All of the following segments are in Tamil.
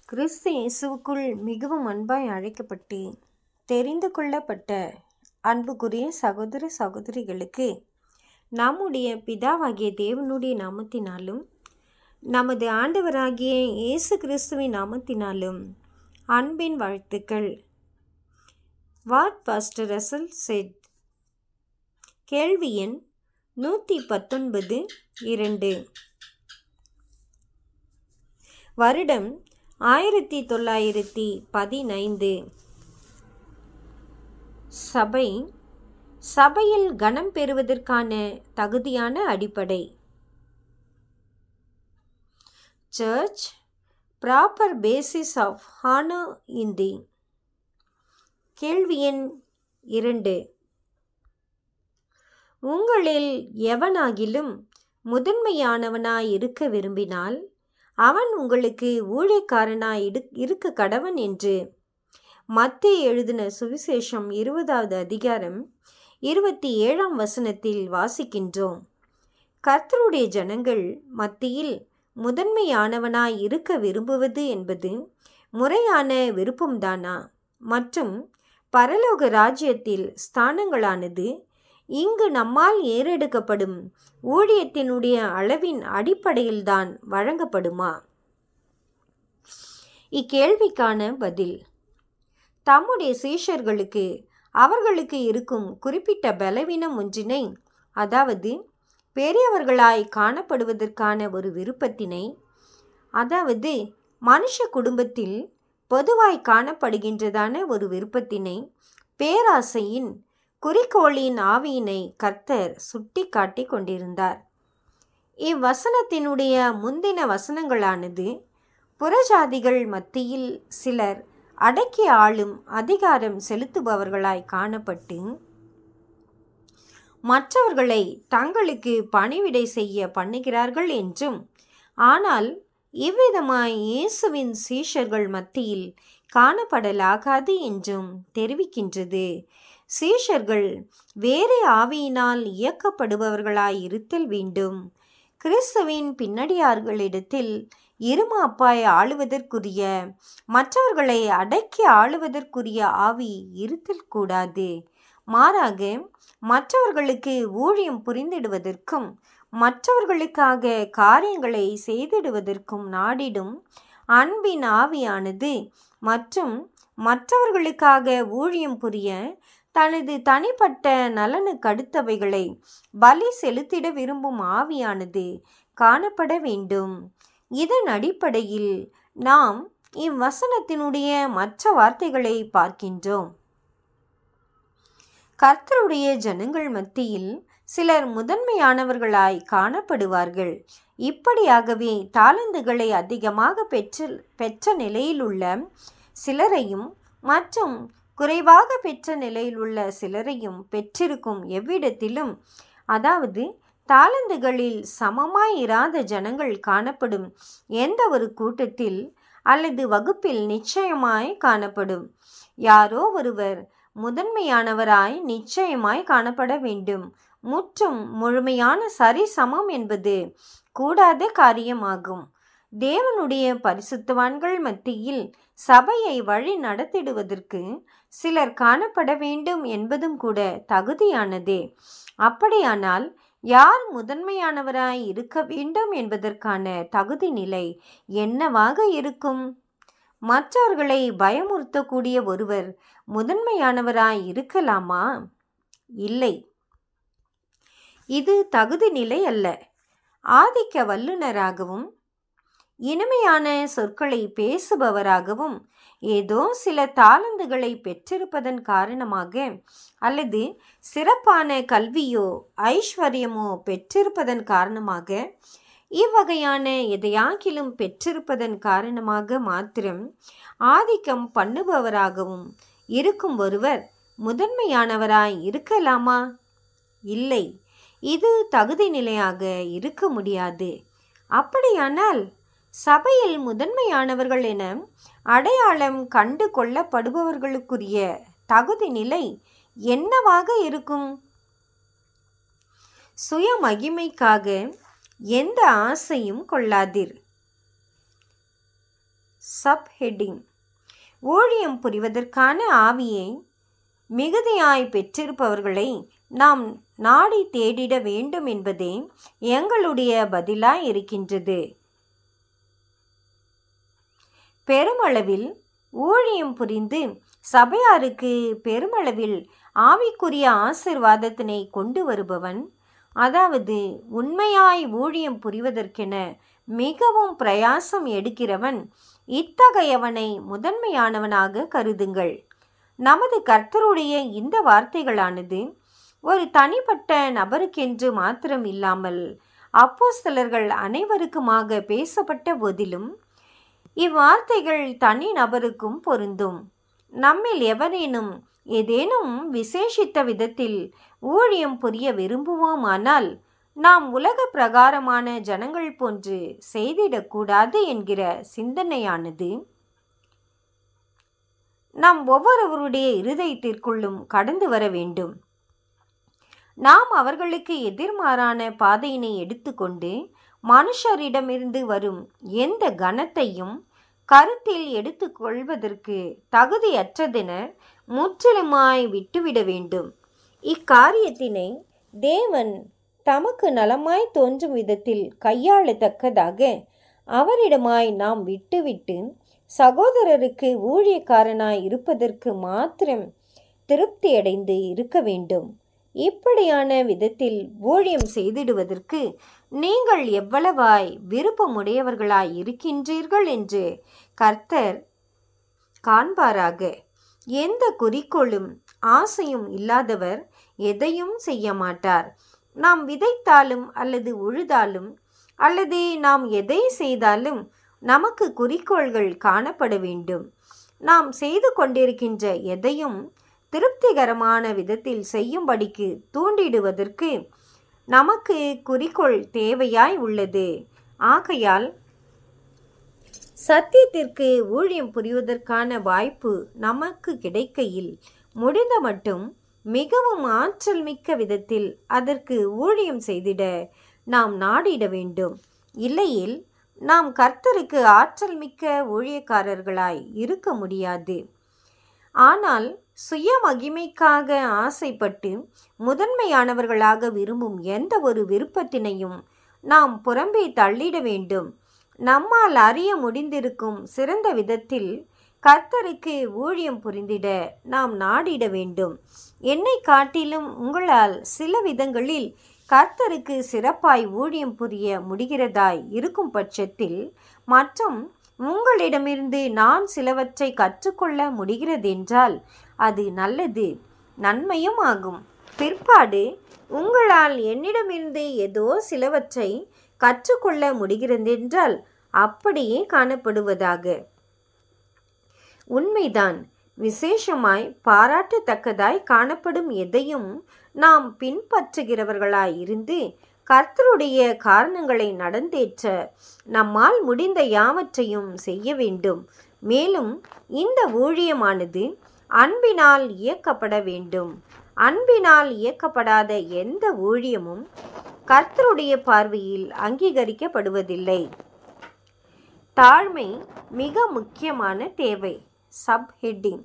கிறிஸ்து இயேசுவுக்குள் மிகவும் அன்பாய் அழைக்கப்பட்டு தெரிந்து கொள்ளப்பட்ட அன்புக்குரிய சகோதர சகோதரிகளுக்கு நம்முடைய பிதாவாகிய தேவனுடைய நாமத்தினாலும் நமது ஆண்டவராகிய இயேசு கிறிஸ்துவின் நாமத்தினாலும் அன்பின் வாழ்த்துக்கள் வாட் பாஸ்டர் ரசல் செட் கேள்வி எண் நூற்றி பத்தொன்பது இரண்டு வருடம் ஆயிரத்தி தொள்ளாயிரத்தி பதினைந்து சபை சபையில் கனம் பெறுவதற்கான தகுதியான அடிப்படை சர்ச் ப்ராப்பர் பேசிஸ் ஆஃப் ஹானோ இந்தி கேள்வி எண் இரண்டு உங்களில் எவனாகிலும் முதன்மையானவனாய் இருக்க விரும்பினால் அவன் உங்களுக்கு ஊழியக்காரனாய் இடு இருக்க கடவன் என்று மத்திய எழுதின சுவிசேஷம் இருபதாவது அதிகாரம் இருபத்தி ஏழாம் வசனத்தில் வாசிக்கின்றோம் கர்த்தருடைய ஜனங்கள் மத்தியில் முதன்மையானவனாய் இருக்க விரும்புவது என்பது முறையான விருப்பம்தானா மற்றும் பரலோக ராஜ்யத்தில் ஸ்தானங்களானது இங்கு நம்மால் ஏறெடுக்கப்படும் ஊழியத்தினுடைய அளவின் அடிப்படையில்தான் வழங்கப்படுமா இக்கேள்விக்கான பதில் தம்முடைய சீஷர்களுக்கு அவர்களுக்கு இருக்கும் குறிப்பிட்ட பலவீனம் ஒன்றினை அதாவது பெரியவர்களாய் காணப்படுவதற்கான ஒரு விருப்பத்தினை அதாவது மனுஷ குடும்பத்தில் பொதுவாய் காணப்படுகின்றதான ஒரு விருப்பத்தினை பேராசையின் குறிக்கோளின் ஆவியினை கர்த்தர் சுட்டி காட்டி கொண்டிருந்தார் இவ்வசனத்தினுடைய முந்தின வசனங்களானது புறஜாதிகள் மத்தியில் சிலர் அடக்கி ஆளும் அதிகாரம் செலுத்துபவர்களாய் காணப்பட்டு மற்றவர்களை தங்களுக்கு பணிவிடை செய்ய பண்ணுகிறார்கள் என்றும் ஆனால் இவ்விதமாய் இயேசுவின் சீஷர்கள் மத்தியில் காணப்படலாகாது என்றும் தெரிவிக்கின்றது சீஷர்கள் வேறு ஆவியினால் இயக்கப்படுபவர்களாய் இருத்தல் வேண்டும் கிறிஸ்துவின் பின்னடியார்களிடத்தில் இருமாப்பாய் ஆளுவதற்குரிய மற்றவர்களை அடக்கி ஆளுவதற்குரிய ஆவி இருத்தல் கூடாது மாறாக மற்றவர்களுக்கு ஊழியம் புரிந்திடுவதற்கும் மற்றவர்களுக்காக காரியங்களை செய்திடுவதற்கும் நாடிடும் அன்பின் ஆவியானது மற்றும் மற்றவர்களுக்காக ஊழியம் புரிய தனது தனிப்பட்ட நலனுக்கடுத்தவைகளை பலி செலுத்திட விரும்பும் ஆவியானது காணப்பட வேண்டும் இதன் அடிப்படையில் நாம் இவ்வசனத்தினுடைய மற்ற வார்த்தைகளை பார்க்கின்றோம் கர்த்தருடைய ஜனங்கள் மத்தியில் சிலர் முதன்மையானவர்களாய் காணப்படுவார்கள் இப்படியாகவே தாளந்துகளை அதிகமாக பெற்று பெற்ற நிலையில் உள்ள சிலரையும் மற்றும் குறைவாக பெற்ற நிலையில் உள்ள சிலரையும் பெற்றிருக்கும் எவ்விடத்திலும் அதாவது தாளந்துகளில் சமமாய் இராத ஜனங்கள் காணப்படும் எந்த ஒரு கூட்டத்தில் அல்லது வகுப்பில் நிச்சயமாய் காணப்படும் யாரோ ஒருவர் முதன்மையானவராய் நிச்சயமாய் காணப்பட வேண்டும் முற்றும் முழுமையான சரி சமம் என்பது கூடாத காரியமாகும் தேவனுடைய பரிசுத்தவான்கள் மத்தியில் சபையை வழி நடத்திடுவதற்கு சிலர் காணப்பட வேண்டும் என்பதும் கூட தகுதியானதே அப்படியானால் யார் முதன்மையானவராய் இருக்க வேண்டும் என்பதற்கான தகுதி நிலை என்னவாக இருக்கும் மற்றவர்களை பயமுறுத்தக்கூடிய ஒருவர் முதன்மையானவராய் இருக்கலாமா இல்லை இது தகுதி நிலை அல்ல ஆதிக்க வல்லுநராகவும் இனிமையான சொற்களை பேசுபவராகவும் ஏதோ சில தாளந்துகளை பெற்றிருப்பதன் காரணமாக அல்லது சிறப்பான கல்வியோ ஐஸ்வர்யமோ பெற்றிருப்பதன் காரணமாக இவ்வகையான எதையாகிலும் பெற்றிருப்பதன் காரணமாக மாத்திரம் ஆதிக்கம் பண்ணுபவராகவும் இருக்கும் ஒருவர் முதன்மையானவராய் இருக்கலாமா இல்லை இது தகுதி நிலையாக இருக்க முடியாது அப்படியானால் சபையில் முதன்மையானவர்கள் என அடையாளம் கண்டு கொள்ளப்படுபவர்களுக்குரிய தகுதி நிலை என்னவாக இருக்கும் சுய மகிமைக்காக எந்த ஆசையும் கொள்ளாதீர் சப்ஹெட்டிங் ஊழியம் புரிவதற்கான ஆவியை மிகுதியாய் பெற்றிருப்பவர்களை நாம் நாடி தேடிட வேண்டும் என்பதே எங்களுடைய பதிலாய் இருக்கின்றது பெருமளவில் ஊழியம் புரிந்து சபையாருக்கு பெருமளவில் ஆவிக்குரிய ஆசிர்வாதத்தினை கொண்டு வருபவன் அதாவது உண்மையாய் ஊழியம் புரிவதற்கென மிகவும் பிரயாசம் எடுக்கிறவன் இத்தகையவனை முதன்மையானவனாக கருதுங்கள் நமது கர்த்தருடைய இந்த வார்த்தைகளானது ஒரு தனிப்பட்ட நபருக்கென்று மாத்திரம் இல்லாமல் அப்போஸ்தலர்கள் அனைவருக்குமாக பேசப்பட்ட போதிலும் இவ்வார்த்தைகள் தனி நபருக்கும் பொருந்தும் நம்மில் எவரேனும் ஏதேனும் விசேஷித்த விதத்தில் ஊழியம் புரிய விரும்புவோமானால் நாம் உலக பிரகாரமான ஜனங்கள் போன்று செய்திடக்கூடாது என்கிற சிந்தனையானது நம் ஒவ்வொருவருடைய இருதயத்திற்குள்ளும் கடந்து வர வேண்டும் நாம் அவர்களுக்கு எதிர்மாறான பாதையினை எடுத்துக்கொண்டு மனுஷரிடமிருந்து வரும் எந்த கனத்தையும் கருத்தில் எடுத்துக்கொள்வதற்கு தகுதியற்றதென முற்றிலுமாய் விட்டுவிட வேண்டும் இக்காரியத்தினை தேவன் தமக்கு நலமாய் தோன்றும் விதத்தில் கையாளத்தக்கதாக அவரிடமாய் நாம் விட்டுவிட்டு சகோதரருக்கு ஊழியக்காரனாய் இருப்பதற்கு மாத்திரம் திருப்தியடைந்து இருக்க வேண்டும் இப்படியான விதத்தில் ஊழியம் செய்திடுவதற்கு நீங்கள் எவ்வளவாய் விருப்பமுடையவர்களாய் இருக்கின்றீர்கள் என்று கர்த்தர் காண்பாராக எந்த குறிக்கோளும் ஆசையும் இல்லாதவர் எதையும் செய்ய மாட்டார் நாம் விதைத்தாலும் அல்லது உழுதாலும் அல்லது நாம் எதை செய்தாலும் நமக்கு குறிக்கோள்கள் காணப்பட வேண்டும் நாம் செய்து கொண்டிருக்கின்ற எதையும் திருப்திகரமான விதத்தில் செய்யும்படிக்கு தூண்டிடுவதற்கு நமக்கு குறிக்கோள் தேவையாய் உள்ளது ஆகையால் சத்தியத்திற்கு ஊழியம் புரிவதற்கான வாய்ப்பு நமக்கு கிடைக்கையில் முடிந்த மட்டும் மிகவும் ஆற்றல் மிக்க விதத்தில் அதற்கு ஊழியம் செய்திட நாம் நாடிட வேண்டும் இல்லையில் நாம் கர்த்தருக்கு ஆற்றல் மிக்க ஊழியக்காரர்களாய் இருக்க முடியாது ஆனால் சுய மகிமைக்காக ஆசைப்பட்டு முதன்மையானவர்களாக விரும்பும் எந்த ஒரு விருப்பத்தினையும் நாம் புறம்பே தள்ளிட வேண்டும் நம்மால் அறிய முடிந்திருக்கும் சிறந்த விதத்தில் கர்த்தருக்கு ஊழியம் புரிந்திட நாம் நாடிட வேண்டும் என்னை காட்டிலும் உங்களால் சில விதங்களில் கர்த்தருக்கு சிறப்பாய் ஊழியம் புரிய முடிகிறதாய் இருக்கும் பட்சத்தில் மற்றும் உங்களிடமிருந்து நான் சிலவற்றை கற்றுக்கொள்ள முடிகிறதென்றால் அது நல்லது நன்மையும் ஆகும் பிற்பாடு உங்களால் என்னிடமிருந்து ஏதோ சிலவற்றை கற்றுக்கொள்ள முடிகிறதென்றால் அப்படியே காணப்படுவதாக உண்மைதான் விசேஷமாய் பாராட்டத்தக்கதாய் காணப்படும் எதையும் நாம் பின்பற்றுகிறவர்களாய் இருந்து கர்த்தருடைய காரணங்களை நடந்தேற்ற நம்மால் முடிந்த யாவற்றையும் செய்ய வேண்டும் மேலும் இந்த ஊழியமானது அன்பினால் இயக்கப்பட வேண்டும் அன்பினால் இயக்கப்படாத எந்த ஊழியமும் கர்த்தருடைய பார்வையில் அங்கீகரிக்கப்படுவதில்லை தாழ்மை மிக முக்கியமான தேவை சப் ஹெட்டிங்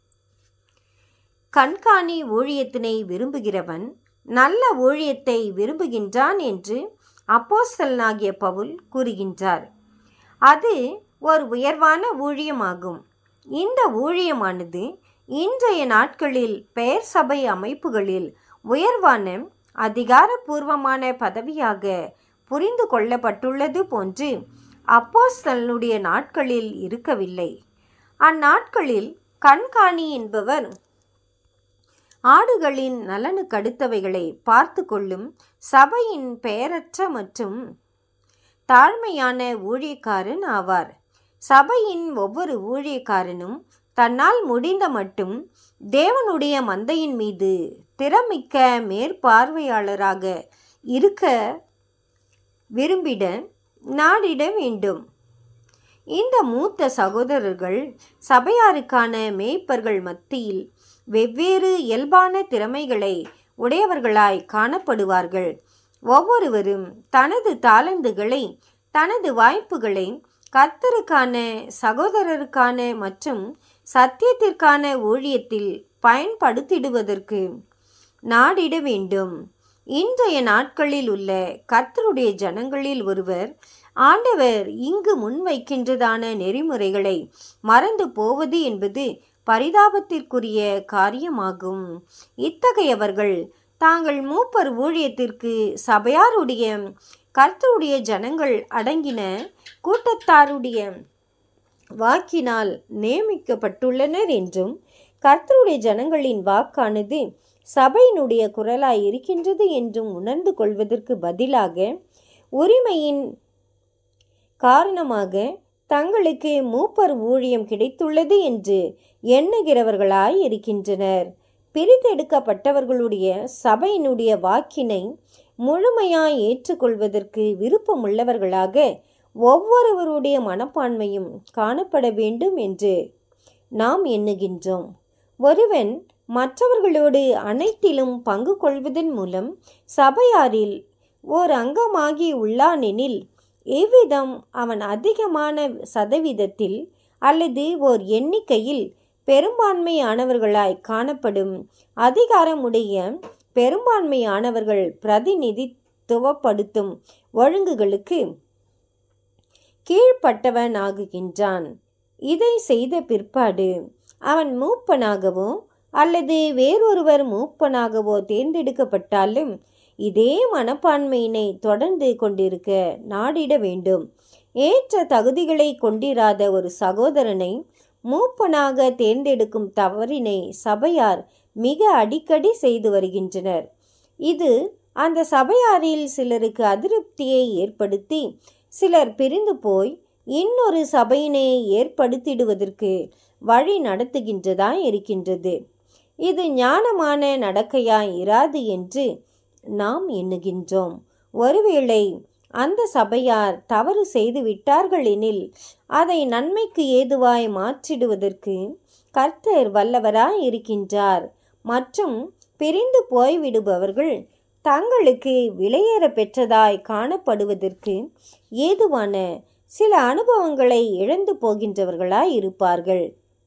கண்காணி ஊழியத்தினை விரும்புகிறவன் நல்ல ஊழியத்தை விரும்புகின்றான் என்று அப்போஸ்தலனாகிய பவுல் கூறுகின்றார் அது ஒரு உயர்வான ஊழியமாகும் இந்த ஊழியமானது இன்றைய நாட்களில் பெயர் சபை அமைப்புகளில் உயர்வான அதிகாரபூர்வமான பதவியாக புரிந்து கொள்ளப்பட்டுள்ளது போன்று அப்போஸ்தலனுடைய நாட்களில் இருக்கவில்லை அந்நாட்களில் கண்காணி என்பவர் ஆடுகளின் நலனுக்கடுத்தவைகளை பார்த்து கொள்ளும் சபையின் பெயரற்ற மற்றும் தாழ்மையான ஊழியக்காரன் ஆவார் சபையின் ஒவ்வொரு ஊழியக்காரனும் தன்னால் முடிந்த மட்டும் தேவனுடைய மந்தையின் மீது திறமிக்க மேற்பார்வையாளராக இருக்க விரும்பிட நாடிட வேண்டும் இந்த மூத்த சகோதரர்கள் சபையாருக்கான மேய்ப்பர்கள் மத்தியில் வெவ்வேறு இயல்பான திறமைகளை உடையவர்களாய் காணப்படுவார்கள் ஒவ்வொருவரும் தனது தாளந்துகளை தனது வாய்ப்புகளை கர்த்தருக்கான சகோதரருக்கான மற்றும் சத்தியத்திற்கான ஊழியத்தில் பயன்படுத்திடுவதற்கு நாடிட வேண்டும் இன்றைய நாட்களில் உள்ள கர்த்தருடைய ஜனங்களில் ஒருவர் ஆண்டவர் இங்கு முன்வைக்கின்றதான நெறிமுறைகளை மறந்து போவது என்பது பரிதாபத்திற்குரிய காரியமாகும் இத்தகையவர்கள் தாங்கள் மூப்பர் ஊழியத்திற்கு சபையாருடைய கர்த்தருடைய ஜனங்கள் அடங்கின கூட்டத்தாருடைய வாக்கினால் நியமிக்கப்பட்டுள்ளனர் என்றும் கர்த்தருடைய ஜனங்களின் வாக்கானது சபையினுடைய குரலாய் இருக்கின்றது என்றும் உணர்ந்து கொள்வதற்கு பதிலாக உரிமையின் காரணமாக தங்களுக்கு மூப்பர் ஊழியம் கிடைத்துள்ளது என்று எண்ணுகிறவர்களாய் இருக்கின்றனர் பிரித்தெடுக்கப்பட்டவர்களுடைய சபையினுடைய வாக்கினை முழுமையாய் ஏற்றுக்கொள்வதற்கு விருப்பமுள்ளவர்களாக ஒவ்வொருவருடைய மனப்பான்மையும் காணப்பட வேண்டும் என்று நாம் எண்ணுகின்றோம் ஒருவன் மற்றவர்களோடு அனைத்திலும் பங்கு கொள்வதன் மூலம் சபையாரில் ஓர் அங்கமாகி உள்ளானெனில் எவ்விதம் அவன் அதிகமான சதவீதத்தில் அல்லது ஓர் எண்ணிக்கையில் பெரும்பான்மையானவர்களாய் காணப்படும் அதிகாரமுடைய பெரும்பான்மையானவர்கள் பிரதிநிதித்துவப்படுத்தும் ஒழுங்குகளுக்கு கீழ்ப்பட்டவன் ஆகுகின்றான் இதை செய்த பிற்பாடு அவன் மூப்பனாகவோ அல்லது வேறொருவர் மூப்பனாகவோ தேர்ந்தெடுக்கப்பட்டாலும் இதே மனப்பான்மையினை தொடர்ந்து கொண்டிருக்க நாடிட வேண்டும் ஏற்ற தகுதிகளை கொண்டிராத ஒரு சகோதரனை மூப்பனாக தேர்ந்தெடுக்கும் தவறினை சபையார் மிக அடிக்கடி செய்து வருகின்றனர் இது அந்த சபையாரில் சிலருக்கு அதிருப்தியை ஏற்படுத்தி சிலர் பிரிந்து போய் இன்னொரு சபையினை ஏற்படுத்திடுவதற்கு வழி நடத்துகின்றதாய் இருக்கின்றது இது ஞானமான நடக்கையாய் இராது என்று நாம் எண்ணுகின்றோம் ஒருவேளை அந்த சபையார் தவறு செய்து விட்டார்கள் எனில் அதை நன்மைக்கு ஏதுவாய் மாற்றிடுவதற்கு கர்த்தர் வல்லவராய் இருக்கின்றார் மற்றும் பிரிந்து போய்விடுபவர்கள் தங்களுக்கு விலையேற பெற்றதாய் காணப்படுவதற்கு ஏதுவான சில அனுபவங்களை இழந்து போகின்றவர்களாய் இருப்பார்கள்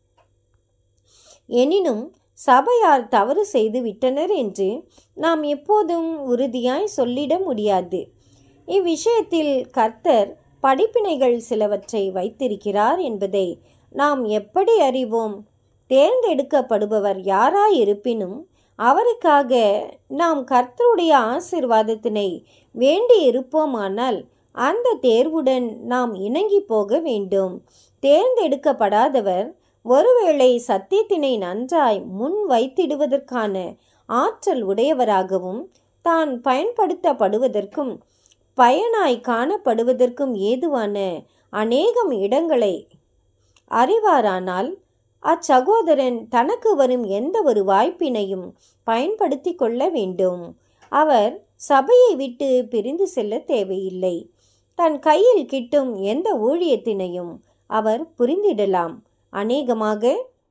எனினும் சபையார் தவறு செய்து விட்டனர் என்று நாம் எப்போதும் உறுதியாய் சொல்லிட முடியாது இவ்விஷயத்தில் கர்த்தர் படிப்பினைகள் சிலவற்றை வைத்திருக்கிறார் என்பதை நாம் எப்படி அறிவோம் தேர்ந்தெடுக்கப்படுபவர் யாராயிருப்பினும் அவருக்காக நாம் கர்த்தருடைய ஆசிர்வாதத்தினை வேண்டி இருப்போமானால் அந்த தேர்வுடன் நாம் இணங்கி போக வேண்டும் தேர்ந்தெடுக்கப்படாதவர் ஒருவேளை சத்தியத்தினை நன்றாய் முன் வைத்திடுவதற்கான ஆற்றல் உடையவராகவும் தான் பயன்படுத்தப்படுவதற்கும் பயனாய் காணப்படுவதற்கும் ஏதுவான அநேகம் இடங்களை அறிவாரானால் அச்சகோதரன் தனக்கு வரும் எந்த ஒரு வாய்ப்பினையும் பயன்படுத்தி கொள்ள வேண்டும் அவர் சபையை விட்டு பிரிந்து செல்ல தேவையில்லை தன் கையில் கிட்டும் எந்த ஊழியத்தினையும் அவர் புரிந்திடலாம் அநேகமாக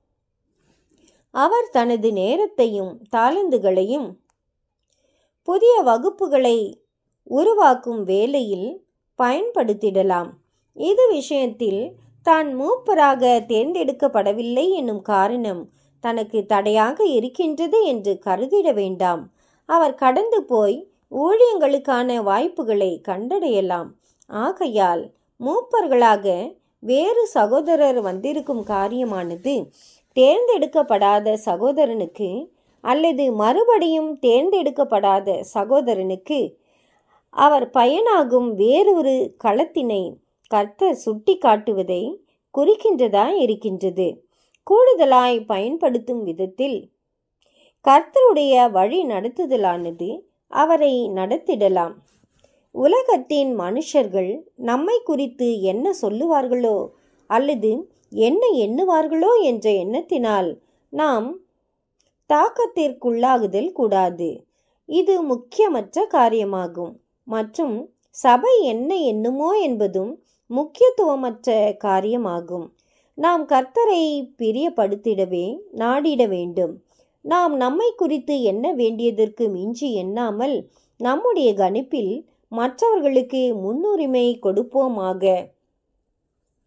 அவர் தனது நேரத்தையும் தாளந்துகளையும் புதிய வகுப்புகளை உருவாக்கும் வேலையில் பயன்படுத்திடலாம் இது விஷயத்தில் தான் மூப்பராக தேர்ந்தெடுக்கப்படவில்லை என்னும் காரணம் தனக்கு தடையாக இருக்கின்றது என்று கருதிட வேண்டாம் அவர் கடந்து போய் ஊழியங்களுக்கான வாய்ப்புகளை கண்டடையலாம் ஆகையால் மூப்பர்களாக வேறு சகோதரர் வந்திருக்கும் காரியமானது தேர்ந்தெடுக்கப்படாத சகோதரனுக்கு அல்லது மறுபடியும் தேர்ந்தெடுக்கப்படாத சகோதரனுக்கு அவர் பயனாகும் வேறொரு களத்தினை கர்த்தர் சுட்டி காட்டுவதை குறிக்கின்றதாய் இருக்கின்றது கூடுதலாய் பயன்படுத்தும் விதத்தில் கர்த்தருடைய வழி நடத்துதலானது அவரை நடத்திடலாம் உலகத்தின் மனுஷர்கள் நம்மை குறித்து என்ன சொல்லுவார்களோ அல்லது என்ன எண்ணுவார்களோ என்ற எண்ணத்தினால் நாம் தாக்கத்திற்குள்ளாகுதல் கூடாது இது முக்கியமற்ற காரியமாகும் மற்றும் சபை என்ன எண்ணுமோ என்பதும் முக்கியத்துவமற்ற காரியமாகும் நாம் கர்த்தரை பிரியப்படுத்திடவே நாடிட வேண்டும் நாம் நம்மை குறித்து எண்ண வேண்டியதற்கு மிஞ்சி எண்ணாமல் நம்முடைய கணிப்பில் மற்றவர்களுக்கு முன்னுரிமை கொடுப்போமாக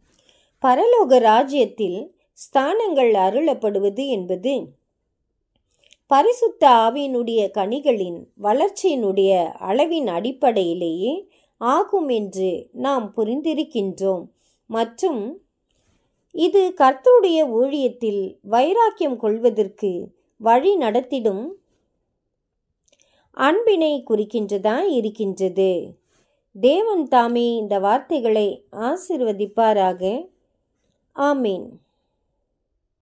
பரலோக ராஜ்யத்தில் ஸ்தானங்கள் அருளப்படுவது என்பது பரிசுத்த ஆவியினுடைய கனிகளின் வளர்ச்சியினுடைய அளவின் அடிப்படையிலேயே ஆகும் என்று நாம் புரிந்திருக்கின்றோம் மற்றும் இது கர்த்தருடைய ஊழியத்தில் வைராக்கியம் கொள்வதற்கு வழி நடத்திடும் அன்பினை குறிக்கின்றதா இருக்கின்றது தேவன் தாமே இந்த வார்த்தைகளை ஆசிர்வதிப்பாராக ஆமீன்